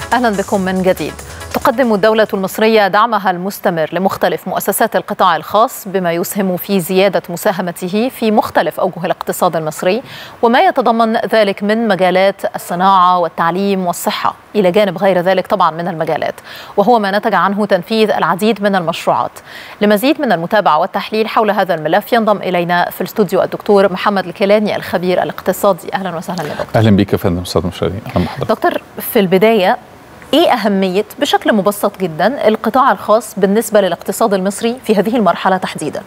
اهلا بكم من جديد. تقدم الدولة المصرية دعمها المستمر لمختلف مؤسسات القطاع الخاص بما يسهم في زيادة مساهمته في مختلف أوجه الاقتصاد المصري وما يتضمن ذلك من مجالات الصناعة والتعليم والصحة إلى جانب غير ذلك طبعا من المجالات وهو ما نتج عنه تنفيذ العديد من المشروعات لمزيد من المتابعة والتحليل حول هذا الملف ينضم إلينا في الاستوديو الدكتور محمد الكيلاني الخبير الاقتصادي أهلا وسهلا يا دكتور اهلا بيك يا فندم استاذ مشاري اهلا بحضرتك دكتور في البداية ايه اهميه بشكل مبسط جدا القطاع الخاص بالنسبه للاقتصاد المصري في هذه المرحله تحديدا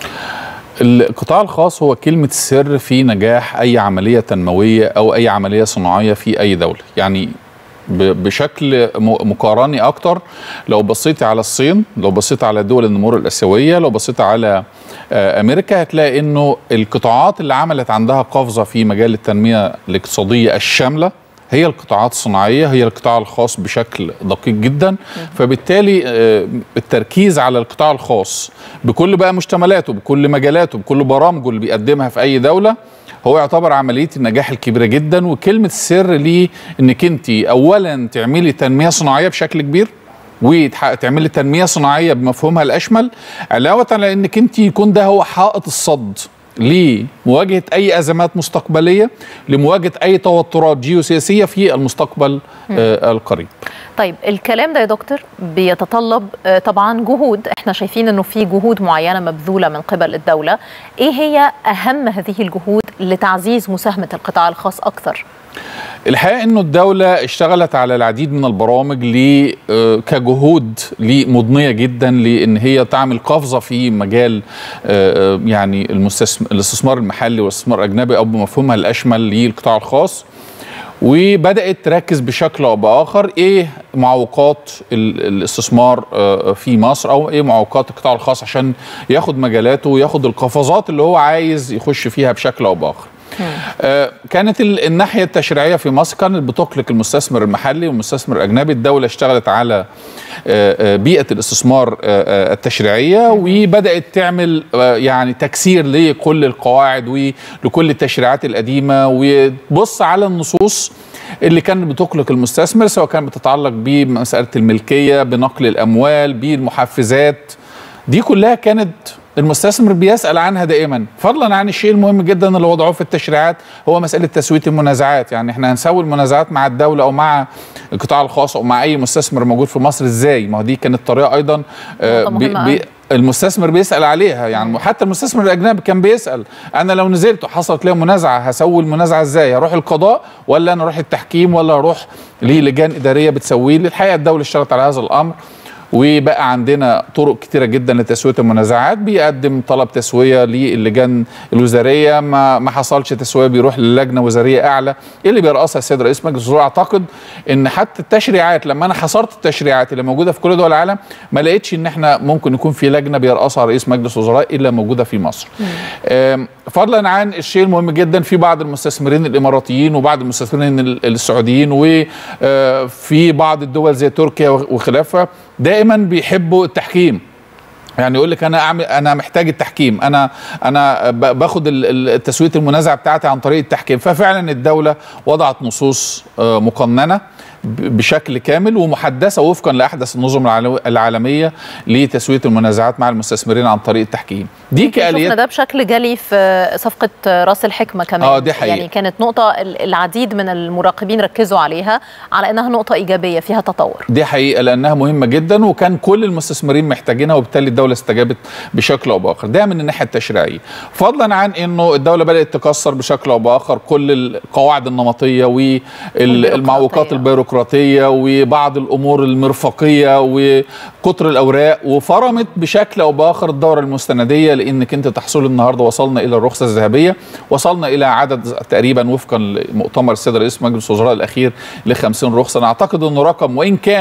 القطاع الخاص هو كلمة السر في نجاح أي عملية تنموية أو أي عملية صناعية في أي دولة يعني ب- بشكل م- مقارني أكتر لو بصيت على الصين لو بصيت على دول النمور الآسيوية لو بصيت على آه، أمريكا هتلاقي أنه القطاعات اللي عملت عندها قفزة في مجال التنمية الاقتصادية الشاملة هي القطاعات الصناعيه هي القطاع الخاص بشكل دقيق جدا فبالتالي آه، التركيز على القطاع الخاص بكل بقى مشتملاته بكل مجالاته بكل برامجه اللي بيقدمها في اي دوله هو يعتبر عمليه النجاح الكبيره جدا وكلمه السر ليه انك انت اولا تعملي تنميه صناعيه بشكل كبير وتعملي تنميه صناعيه بمفهومها الاشمل علاوه على انك انت يكون ده هو حائط الصد لمواجهه اي ازمات مستقبليه لمواجهه اي توترات جيوسياسيه في المستقبل آه القريب طيب الكلام ده يا دكتور بيتطلب آه، طبعا جهود احنا شايفين انه في جهود معينه مبذوله من قبل الدوله ايه هي اهم هذه الجهود لتعزيز مساهمه القطاع الخاص اكثر الحقيقه انه الدوله اشتغلت على العديد من البرامج ل آه، كجهود لي- مضنيه جدا لان هي تعمل قفزه في مجال آه، آه، يعني المستثم- الاستثمار المحلي والاستثمار الاجنبي او بمفهومها الاشمل للقطاع الخاص وبدات تركز بشكل او باخر ايه معوقات ال- الاستثمار آه، في مصر او ايه معوقات القطاع الخاص عشان ياخد مجالاته وياخد القفزات اللي هو عايز يخش فيها بشكل او باخر آه، كانت ال- الناحيه التشريعيه في مصر كانت بتقلق المستثمر المحلي والمستثمر الاجنبي الدوله اشتغلت على آه، آه، بيئه الاستثمار آه، آه، التشريعيه وبدات تعمل آه، يعني تكسير لكل القواعد ولكل التشريعات القديمه وتبص على النصوص اللي كانت بتقلق المستثمر سواء كانت بتتعلق بمساله الملكيه بنقل الاموال بالمحفزات دي كلها كانت المستثمر بيسأل عنها دائما فضلا عن الشيء المهم جدا اللي وضعوه في التشريعات هو مسألة تسوية المنازعات يعني احنا هنسوي المنازعات مع الدولة أو مع القطاع الخاص أو مع أي مستثمر موجود في مصر إزاي ما هو دي كانت طريقة أيضا آه، نقطة بي مهمة بي أوي. المستثمر بيسأل عليها يعني حتى المستثمر الأجنبي كان بيسأل أنا لو نزلت وحصلت لي منازعة هسوي المنازعة إزاي هروح القضاء ولا أنا أروح التحكيم ولا أروح للجان إدارية بتسويه لي الحقيقة الدولة اشتغلت على هذا الأمر وبقى عندنا طرق كتيره جدا لتسويه المنازعات بيقدم طلب تسويه للجان الوزاريه ما ما حصلش تسويه بيروح للجنه وزاريه اعلى اللي بيرأسها السيد رئيس مجلس الوزراء اعتقد ان حتى التشريعات لما انا حصرت التشريعات اللي موجوده في كل دول العالم ما لقيتش ان احنا ممكن يكون في لجنه بيرأسها رئيس مجلس الوزراء الا موجوده في مصر. آم، فضلا عن الشيء المهم جدا في بعض المستثمرين الاماراتيين وبعض المستثمرين ال- السعوديين وفي بعض الدول زي تركيا وخلافها دائما بيحبوا التحكيم يعني يقول لك انا اعمل انا محتاج التحكيم انا انا ب- باخد ال- ال- تسويه المنازعه بتاعتي عن طريق التحكيم ففعلا الدوله وضعت نصوص آه، مقننه ب- بشكل كامل ومحدثه وفقا لاحدث النظم العالو- العالميه لتسويه المنازعات مع المستثمرين عن طريق التحكيم دي شفنا كاليات ده بشكل جلي في صفقه راس الحكمه كمان آه، دي حقيقة. يعني كانت نقطه ال- العديد من المراقبين ركزوا عليها على انها نقطه ايجابيه فيها تطور دي حقيقه لانها مهمه جدا وكان كل المستثمرين محتاجينها وبالتالي الدوله استجابت بشكل او باخر ده من الناحيه التشريعيه فضلا عن انه الدوله بدات تكسر بشكل او باخر كل القواعد النمطيه والمعوقات البيروقراطيه وبعض الامور المرفقيه وكتر الاوراق وفرمت بشكل او باخر الدوره المستنديه لانك انت تحصل النهارده وصلنا الى الرخصه الذهبيه وصلنا الى عدد تقريبا وفقا لمؤتمر السيد رئيس مجلس الوزراء الاخير ل 50 رخصه انا اعتقد انه رقم وان كان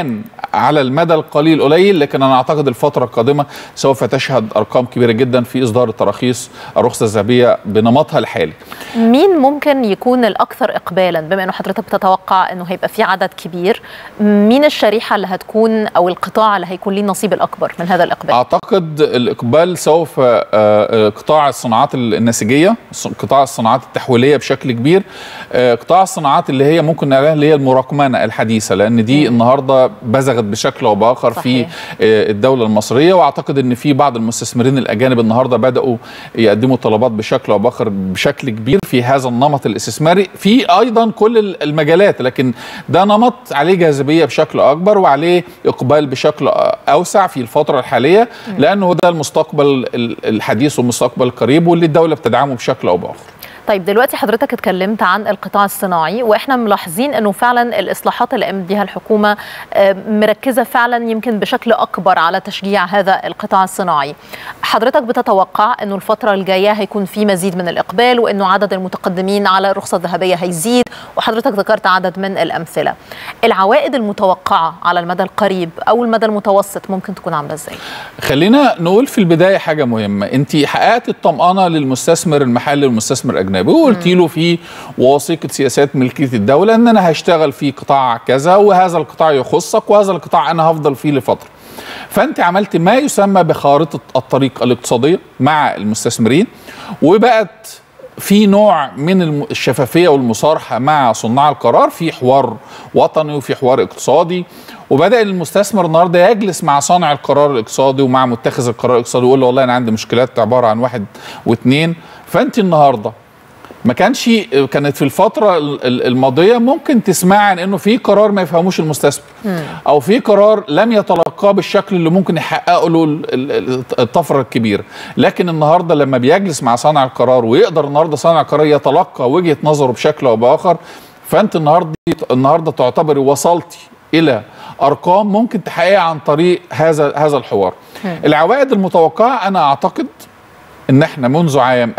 على المدى القليل قليل لكن انا اعتقد الفتره القادمه سوف تشهد ارقام كبيره جدا في اصدار التراخيص الرخصه الذهبيه بنمطها الحالي مين ممكن يكون الاكثر اقبالا بما انه حضرتك بتتوقع انه هيبقى في عدد كبير مين الشريحه اللي هتكون او القطاع اللي هيكون ليه النصيب الاكبر من هذا الاقبال اعتقد الاقبال سوف قطاع الصناعات النسيجيه قطاع الصناعات التحويليه بشكل كبير قطاع الصناعات اللي هي ممكن نقولها اللي هي المراكمنه الحديثه لان دي النهارده بزغت بشكل او باخر في الدوله المصريه واعتقد ان في بعض المستثمرين الاجانب النهارده بداوا يقدموا طلبات بشكل او باخر بشكل كبير في هذا النمط الاستثماري في ايضا كل المجالات لكن ده نمط عليه جاذبيه بشكل اكبر وعليه اقبال بشكل اوسع في الفتره الحاليه لانه ده المستقبل الحديث والمستقبل القريب واللي الدوله بتدعمه بشكل او باخر طيب دلوقتي حضرتك اتكلمت عن القطاع الصناعي واحنا ملاحظين انه فعلا الاصلاحات اللي قامت بها الحكومه مركزه فعلا يمكن بشكل اكبر على تشجيع هذا القطاع الصناعي. حضرتك بتتوقع انه الفتره الجايه هيكون في مزيد من الاقبال وانه عدد المتقدمين على الرخصه الذهبيه هيزيد وحضرتك ذكرت عدد من الامثله. العوائد المتوقعه على المدى القريب او المدى المتوسط ممكن تكون عامله ازاي؟ خلينا نقول في البدايه حاجه مهمه، انت حققت الطمانه للمستثمر المحلي والمستثمر الاجنبي الاجنبي وقلت له في وثيقه سياسات ملكيه الدوله ان انا هشتغل في قطاع كذا وهذا القطاع يخصك وهذا القطاع انا هفضل فيه لفتره فانت عملت ما يسمى بخارطه الطريق الاقتصاديه مع المستثمرين وبقت في نوع من الشفافيه والمصارحه مع صناع القرار في حوار وطني وفي حوار اقتصادي وبدا المستثمر النهارده يجلس مع صانع القرار الاقتصادي ومع متخذ القرار الاقتصادي ويقول له والله انا عندي مشكلات عباره عن واحد واثنين فانت النهارده ما كانش كانت في الفترة الماضية ممكن تسمع عن انه في قرار ما يفهموش المستثمر او في قرار لم يتلقاه بالشكل اللي ممكن يحقق له الطفرة الكبيرة لكن النهاردة لما بيجلس مع صانع القرار ويقدر النهاردة صانع القرار يتلقى وجهة نظره بشكل او باخر فانت النهاردة النهاردة تعتبري وصلتي الى ارقام ممكن تحققها عن طريق هذا هذا الحوار العوائد المتوقعة انا اعتقد ان احنا منذ عام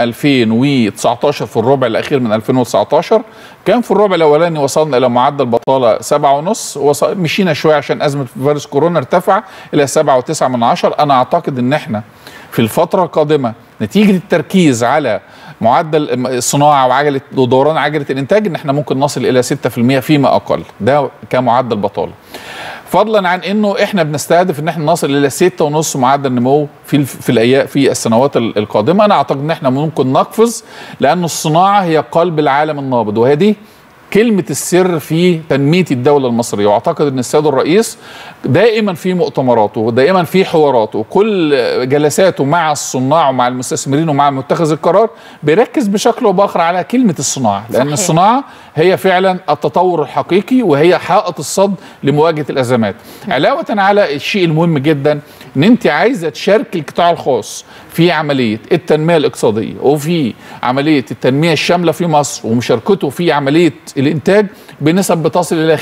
2019 في الربع الاخير من 2019 كان في الربع الاولاني وصلنا الى معدل بطاله 7.5 مشينا شويه عشان ازمه فيروس كورونا ارتفع الى 7.9 من عشر انا اعتقد ان احنا في الفتره القادمه نتيجه التركيز على معدل الصناعه وعجله ودوران عجله الانتاج ان احنا ممكن نصل الى 6% فيما اقل ده كمعدل بطاله فضلا عن انه احنا بنستهدف ان احنا نصل الى 6.5 معدل نمو في في الايام في السنوات القادمه انا اعتقد ان احنا ممكن نقفز لان الصناعه هي قلب العالم النابض وهي دي كلمة السر في تنمية الدولة المصرية وأعتقد أن السيد الرئيس دائما في مؤتمراته ودائما في حواراته وكل جلساته مع الصناع ومع المستثمرين ومع متخذ القرار بيركز بشكل أو بآخر على كلمة الصناعة لأن صحيح. الصناعة هي فعلا التطور الحقيقي وهي حائط الصد لمواجهة الأزمات علاوة على الشيء المهم جدا أن أنت عايزة تشارك القطاع الخاص في عملية التنمية الاقتصادية وفي عملية التنمية الشاملة في مصر ومشاركته في عملية الإنتاج بنسب بتصل إلى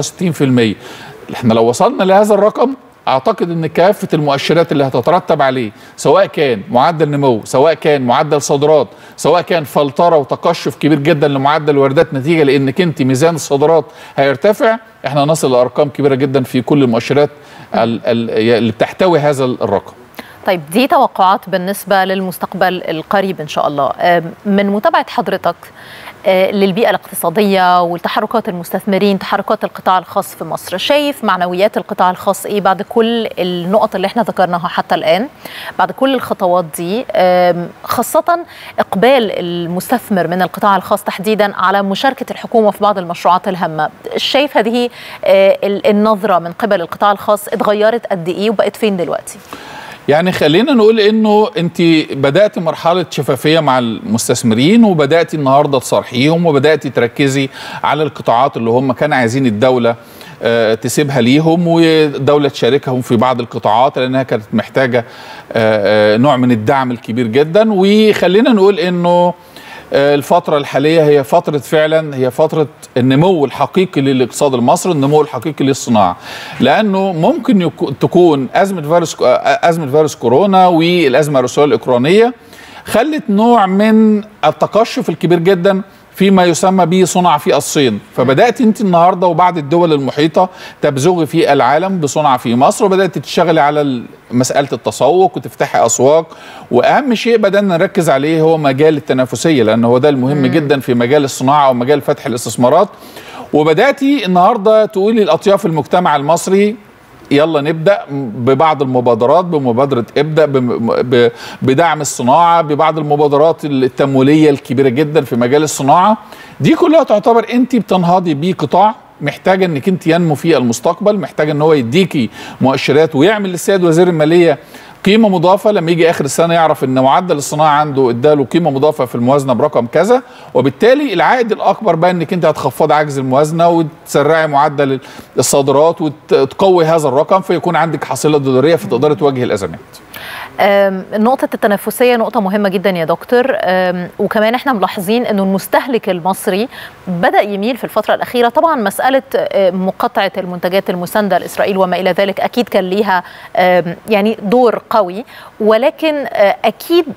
65% احنا لو وصلنا لهذا الرقم اعتقد ان كافه المؤشرات اللي هتترتب عليه سواء كان معدل نمو سواء كان معدل صادرات سواء كان فلتره وتقشف كبير جدا لمعدل الواردات نتيجه لانك انت ميزان الصادرات هيرتفع احنا نصل لارقام كبيره جدا في كل المؤشرات اللي بتحتوي هذا الرقم طيب دي توقعات بالنسبة للمستقبل القريب إن شاء الله من متابعة حضرتك للبيئة الاقتصادية والتحركات المستثمرين تحركات القطاع الخاص في مصر شايف معنويات القطاع الخاص إيه بعد كل النقط اللي احنا ذكرناها حتى الآن بعد كل الخطوات دي خاصة إقبال المستثمر من القطاع الخاص تحديدا على مشاركة الحكومة في بعض المشروعات الهامة شايف هذه النظرة من قبل القطاع الخاص اتغيرت قد إيه وبقت فين دلوقتي؟ يعني خلينا نقول انه انت بدات مرحله شفافيه مع المستثمرين وبدات النهارده تصارحيهم وبدات تركزي على القطاعات اللي هم كانوا عايزين الدوله تسيبها ليهم والدوله تشاركهم في بعض القطاعات لانها كانت محتاجه نوع من الدعم الكبير جدا وخلينا نقول انه الفترة الحالية هي فترة فعلا هي فترة النمو الحقيقي للاقتصاد المصري النمو الحقيقي للصناعة لأنه ممكن تكون أزمة فيروس أزمة فيروس كورونا والأزمة الروسية الأوكرانية خلت نوع من التقشف الكبير جدا فيما يسمى به صنع في الصين فبدات انت النهارده وبعض الدول المحيطه تبزغي في العالم بصنع في مصر وبدات تشتغلي على مساله التسوق وتفتحي اسواق واهم شيء بدانا نركز عليه هو مجال التنافسيه لان هو ده المهم مم. جدا في مجال الصناعه ومجال فتح الاستثمارات وبداتي النهارده تقولي لاطياف المجتمع المصري يلا نبدا ببعض المبادرات بمبادره ابدا بدعم الصناعه ببعض المبادرات التمويليه الكبيره جدا في مجال الصناعه دي كلها تعتبر انت بتنهضي بقطاع محتاجه انك انت ينمو في المستقبل محتاجه ان هو يديكي مؤشرات ويعمل للسيد وزير الماليه قيمه مضافه لما يجي اخر السنه يعرف ان معدل الصناعه عنده اداله قيمه مضافه في الموازنه برقم كذا وبالتالي العائد الاكبر بقى انك انت هتخفضي عجز الموازنه وتسرعي معدل الصادرات وتقوي هذا الرقم فيكون عندك حصيله دولاريه فتقدري تواجهي الازمات. نقطة التنافسية نقطة مهمة جدا يا دكتور وكمان احنا ملاحظين انه المستهلك المصري بدأ يميل في الفترة الأخيرة طبعا مسألة مقاطعة المنتجات المساندة لإسرائيل وما إلى ذلك أكيد كان ليها يعني دور قوي ولكن أكيد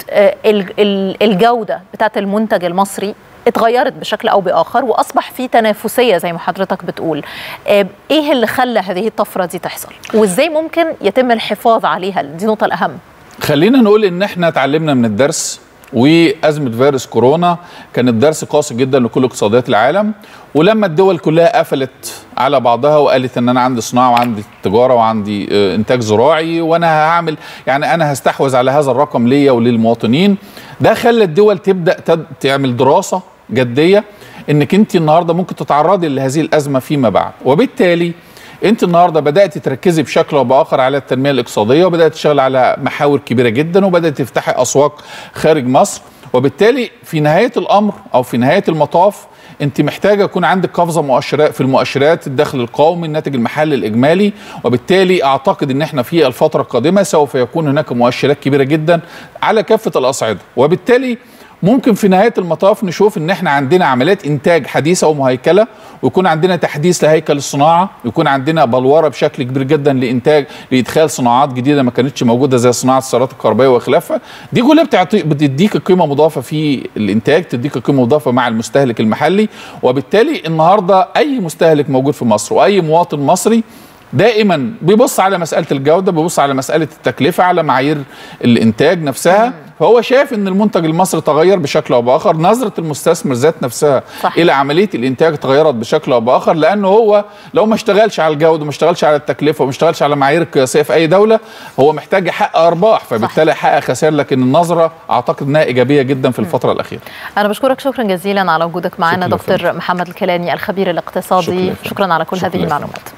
الجودة بتاعت المنتج المصري اتغيرت بشكل او باخر واصبح في تنافسيه زي ما حضرتك بتقول ايه اللي خلى هذه الطفره دي تحصل وازاي ممكن يتم الحفاظ عليها دي النقطه الاهم خلينا نقول ان احنا اتعلمنا من الدرس وازمه فيروس كورونا كانت درس قاسي جدا لكل اقتصاديات العالم ولما الدول كلها قفلت على بعضها وقالت ان انا عندي صناعه وعندي تجاره وعندي انتاج زراعي وانا هعمل يعني انا هستحوذ على هذا الرقم ليا وللمواطنين ده خلى الدول تبدا تعمل دراسه جديه انك انت النهارده ممكن تتعرضي لهذه الازمه فيما بعد وبالتالي انت النهارده بدات تركزي بشكل او باخر على التنميه الاقتصاديه وبدات تشتغل على محاور كبيره جدا وبدات تفتحي اسواق خارج مصر وبالتالي في نهايه الامر او في نهايه المطاف انت محتاجه يكون عندك قفزه مؤشرات في المؤشرات الدخل القومي الناتج المحلي الاجمالي وبالتالي اعتقد ان احنا في الفتره القادمه سوف يكون هناك مؤشرات كبيره جدا على كافه الاصعده وبالتالي ممكن في نهايه المطاف نشوف ان احنا عندنا عمليات انتاج حديثه ومهيكله ويكون عندنا تحديث لهيكل الصناعه ويكون عندنا بلوره بشكل كبير جدا لانتاج لادخال صناعات جديده ما كانتش موجوده زي صناعه السيارات الكهربائيه وخلافها دي كلها بتعطي بتديك قيمه مضافه في الانتاج تديك قيمه مضافه مع المستهلك المحلي وبالتالي النهارده اي مستهلك موجود في مصر واي مواطن مصري دائما بيبص على مساله الجوده بيبص على مساله التكلفه على معايير الانتاج نفسها فهو شايف ان المنتج المصري تغير بشكل او باخر نظره المستثمر ذات نفسها صح. الى عمليه الانتاج تغيرت بشكل او باخر لانه هو لو ما اشتغلش على الجوده وما اشتغلش على التكلفه وما اشتغلش على معايير القياسيه في اي دوله هو محتاج يحقق ارباح فبالتالي يحقق خسائر لكن النظره اعتقد انها ايجابيه جدا في الفتره الاخيره انا بشكرك شكرا جزيلا على وجودك معنا دكتور محمد الكيلاني الخبير الاقتصادي شكرا, شكرا على كل شكرا هذه المعلومات